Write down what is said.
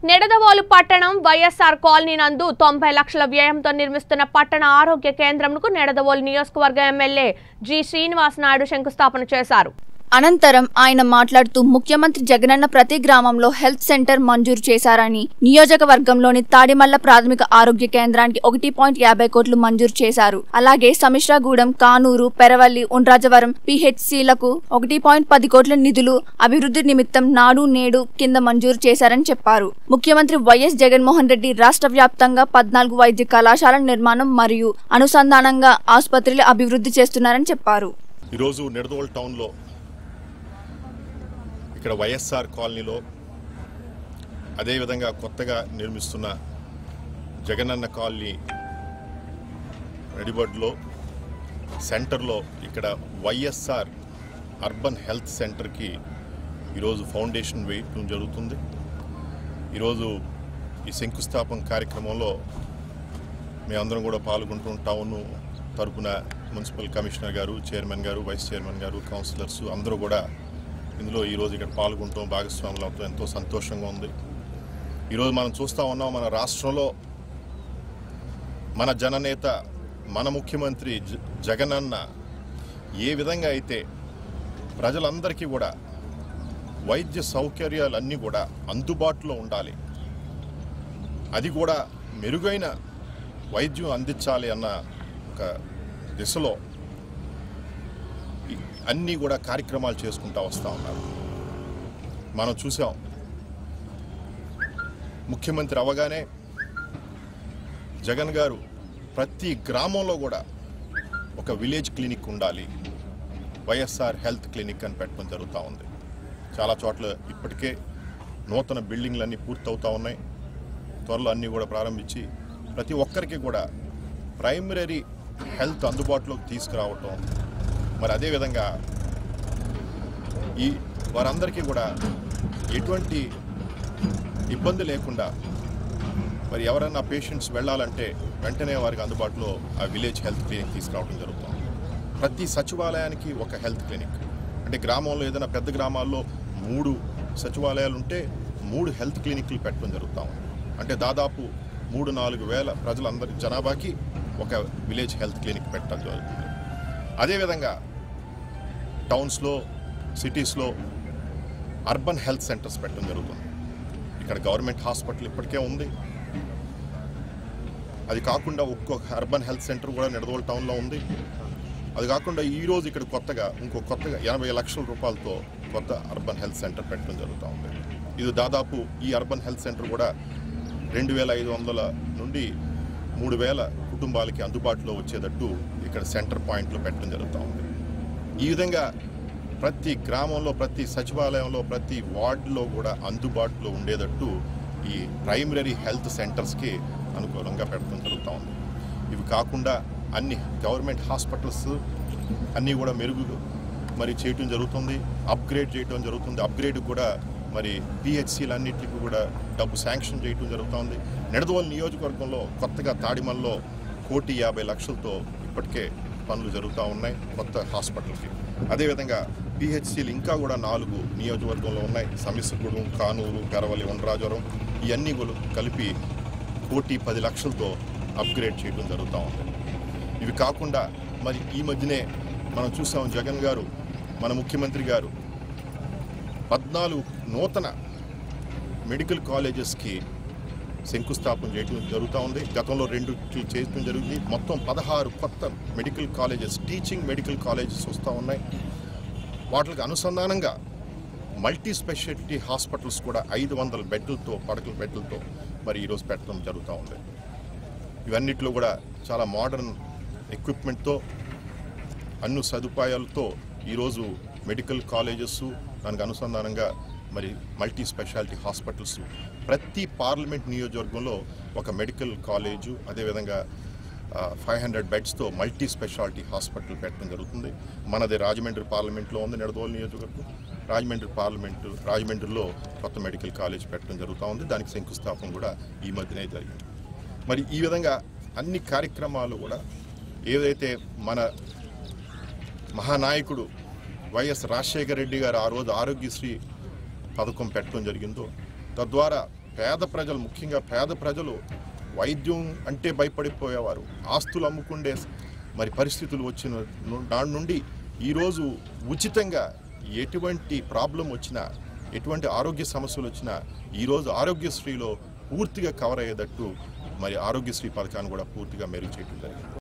నిడదవోలు పట్టణం వైఎస్ఆర్ కాలనీ నందు తొంభై లక్షల వ్యయంతో నిర్మిస్తున్న పట్టణ ఆరోగ్య కేంద్రంకు నిడదవోలు నియోజకవర్గ ఎమ్మెల్యే జి శ్రీనివాస్ నాయుడు శంకుస్థాపన చేశారు అనంతరం ఆయన మాట్లాడుతూ ముఖ్యమంత్రి జగనన్న ప్రతి గ్రామంలో హెల్త్ సెంటర్ మంజూరు చేశారని నియోజకవర్గంలోని తాడిమల్ల ప్రాథమిక ఆరోగ్య కేంద్రానికి ఒకటి పాయింట్ యాభై కోట్లు మంజూరు చేశారు అలాగే సమిశ్రాగూడెం కానూరు పెరవల్లి ఉండ్రాజవరం పిహెచ్సిలకు ఒకటి పాయింట్ పది కోట్ల నిధులు అభివృద్ధి నిమిత్తం నాడు నేడు కింద మంజూరు చేశారని చెప్పారు ముఖ్యమంత్రి వైఎస్ జగన్మోహన్ రెడ్డి రాష్ట్ర వ్యాప్తంగా పద్నాలుగు వైద్య కళాశాల నిర్మాణం మరియు అనుసంధానంగా ఆసుపత్రులు అభివృద్ధి చేస్తున్నారని చెప్పారు ఈరోజు నిడదవోల్ టౌన్లో ఇక్కడ వైఎస్ఆర్ కాలనీలో అదేవిధంగా కొత్తగా నిర్మిస్తున్న జగనన్న కాలనీ రెడీబర్డ్లో సెంటర్లో ఇక్కడ వైఎస్ఆర్ అర్బన్ హెల్త్ సెంటర్కి ఈరోజు ఫౌండేషన్ వేయటం జరుగుతుంది ఈరోజు ఈ శంకుస్థాపన కార్యక్రమంలో మేమందరం కూడా పాల్గొంటూ టౌన్ తరపున municipal commissioner garu chairman garu vice chairman garu councillors అందరూ కూడా ఇందులో ఈరోజు ఇక్కడ పాల్గొనటం భాగస్వాములు అవటం ఎంతో సంతోషంగా ఉంది ఈరోజు మనం చూస్తూ ఉన్నాం మన రాష్ట్రంలో మన జననేత మన ముఖ్యమంత్రి జ- జగనన్న ఏ విధంగా అయితే ప్రజలందరికీ కూడా వైద్య సౌకర్యాలన్నీ కూడా అందుబాటులో ఉండాలి అది కూడా మెరుగైన వైద్యం అందించాలి అన్న ఒక దిశలో ఈ అన్నీ కూడా కార్యక్రమాలు చేసుకుంటా వస్తూ ఉన్నారు మనం చూసాం ముఖ్యమంత్రి అవగానే జగన్ గారు ప్రతి గ్రామంలో కూడా ఒక విలేజ్ క్లినిక్ ఉండాలి వైఎస్ఆర్ హెల్త్ క్లినిక్ అని పెట్టడం జరుగుతూ ఉంది చాలా చోట్ల ఇప్పటికే నూతన బిల్డింగ్లన్నీ పూర్తవుతూ ఉన్నాయి త్వరలో అన్నీ కూడా ప్రారంభించి ప్రతి ఒక్కరికి కూడా ప్రైమరీ హెల్త్ అందుబాటులోకి తీసుకురావటం మరి అదేవిధంగా ఈ వారందరికీ కూడా ఎటువంటి ఇబ్బంది లేకుండా మరి ఎవరైనా పేషెంట్స్ వెళ్ళాలంటే వెంటనే వారికి అందుబాటులో ఆ విలేజ్ హెల్త్ క్లినిక్ తీసుకురావడం జరుగుతుంది ప్రతి సచివాలయానికి ఒక హెల్త్ క్లినిక్ అంటే గ్రామంలో ఏదైనా పెద్ద గ్రామాల్లో మూడు సచివాలయాలు ఉంటే మూడు హెల్త్ క్లినిక్లు పెట్టడం జరుగుతాం అంటే దాదాపు మూడు నాలుగు వేల ప్రజలందరి జనాభాకి ఒక విలేజ్ హెల్త్ క్లినిక్ పెట్టడం జరుగుతుంది అదేవిధంగా టౌన్స్లో సిటీస్లో అర్బన్ హెల్త్ సెంటర్స్ పెట్టడం జరుగుతుంది ఇక్కడ గవర్నమెంట్ హాస్పిటల్ ఇప్పటికే ఉంది అది కాకుండా ఒక్కొక్క అర్బన్ హెల్త్ సెంటర్ కూడా నిడదవోలు టౌన్లో ఉంది అది కాకుండా ఈ రోజు ఇక్కడ కొత్తగా ఇంకో కొత్తగా ఎనభై లక్షల రూపాయలతో కొత్త అర్బన్ హెల్త్ సెంటర్ పెట్టడం జరుగుతూ ఉంది ఇది దాదాపు ఈ అర్బన్ హెల్త్ సెంటర్ కూడా రెండు వేల ఐదు వందల నుండి మూడు వేల కుటుంబాలకి అందుబాటులో వచ్చేటట్టు ఇక్కడ సెంటర్ పాయింట్లు పెట్టడం జరుగుతూ ఉంది ఈ విధంగా ప్రతి గ్రామంలో ప్రతి సచివాలయంలో ప్రతి వార్డులో కూడా అందుబాటులో ఉండేటట్టు ఈ ప్రైమరీ హెల్త్ సెంటర్స్కి అనుకూలంగా పెట్టడం జరుగుతూ ఉంది ఇవి కాకుండా అన్ని గవర్నమెంట్ హాస్పిటల్స్ అన్నీ కూడా మెరుగు మరి చేయటం జరుగుతుంది అప్గ్రేడ్ చేయటం జరుగుతుంది అప్గ్రేడ్ కూడా మరి పిహెచ్సీలన్నింటికి కూడా డబ్బు శాంక్షన్ చేయటం జరుగుతుంది నిడదవోలు నియోజకవర్గంలో కొత్తగా తాడిమల్లో కోటి యాభై లక్షలతో ఇప్పటికే పనులు జరుగుతూ ఉన్నాయి కొత్త హాస్పిటల్కి అదేవిధంగా పిహెచ్సీలు ఇంకా కూడా నాలుగు నియోజకవర్గంలో ఉన్నాయి సమిసగూడెం కానూరు పెరవలి ఉండ్రాజవరం ఇవన్నీ కూడా కలిపి కోటి పది లక్షలతో అప్గ్రేడ్ చేయడం జరుగుతూ ఉంది ఇవి కాకుండా మరి ఈ మధ్యనే మనం చూసాం జగన్ గారు మన ముఖ్యమంత్రి గారు పద్నాలుగు నూతన మెడికల్ కాలేజెస్కి శంకుస్థాపన చేయడం జరుగుతూ ఉంది గతంలో రెండు చేయడం జరిగింది మొత్తం పదహారు కొత్త medical colleges teaching medical colleges వస్తూ ఉన్నాయి వాటికి అనుసంధానంగా మల్టీ స్పెషాలిటీ హాస్పిటల్స్ కూడా ఐదు వందల బెడ్లతో పడకల బెడ్లతో మరి ఈరోజు పెట్టడం జరుగుతూ ఉంది ఇవన్నిట్లో కూడా చాలా మోడర్న్ ఎక్విప్మెంట్తో అన్ని సదుపాయాలతో ఈరోజు మెడికల్ కాలేజెస్ దానికి అనుసంధానంగా మరి మల్టీ స్పెషాలిటీ హాస్పిటల్స్ ప్రతి పార్లమెంట్ నియోజకవర్గంలో ఒక మెడికల్ కాలేజు అదేవిధంగా ఫైవ్ హండ్రెడ్ బెడ్స్తో మల్టీ స్పెషాలిటీ హాస్పిటల్ పెట్టడం జరుగుతుంది మనది రాజమండ్రి పార్లమెంట్లో ఉంది నిడదవోలు నియోజకవర్గం రాజమండ్రి పార్లమెంటు రాజమండ్రిలో కొత్త మెడికల్ కాలేజ్ పెట్టడం జరుగుతూ ఉంది దానికి శంకుస్థాపన కూడా ఈ మధ్యనే జరిగింది మరి ఈ విధంగా అన్ని కార్యక్రమాలు కూడా ఏదైతే మన మహానాయకుడు వైఎస్ రాజశేఖర రెడ్డి గారు ఆ రోజు ఆరోగ్యశ్రీ పథకం పెట్టడం జరిగిందో తద్వారా పేద ప్రజలు ముఖ్యంగా పేద ప్రజలు వైద్యం అంటే భయపడిపోయేవారు ఆస్తులు అమ్ముకుండే మరి పరిస్థితులు వచ్చిన ను- దాని నుండి ఈరోజు ఉచితంగా ఎటువంటి ప్రాబ్లం వచ్చినా ఎటువంటి ఆరోగ్య సమస్యలు వచ్చినా ఈరోజు ఆరోగ్యశ్రీలో పూర్తిగా కవర్ అయ్యేటట్టు మరి ఆరోగ్యశ్రీ పథకాన్ని కూడా పూర్తిగా మెరుగు చేయడం జరిగింది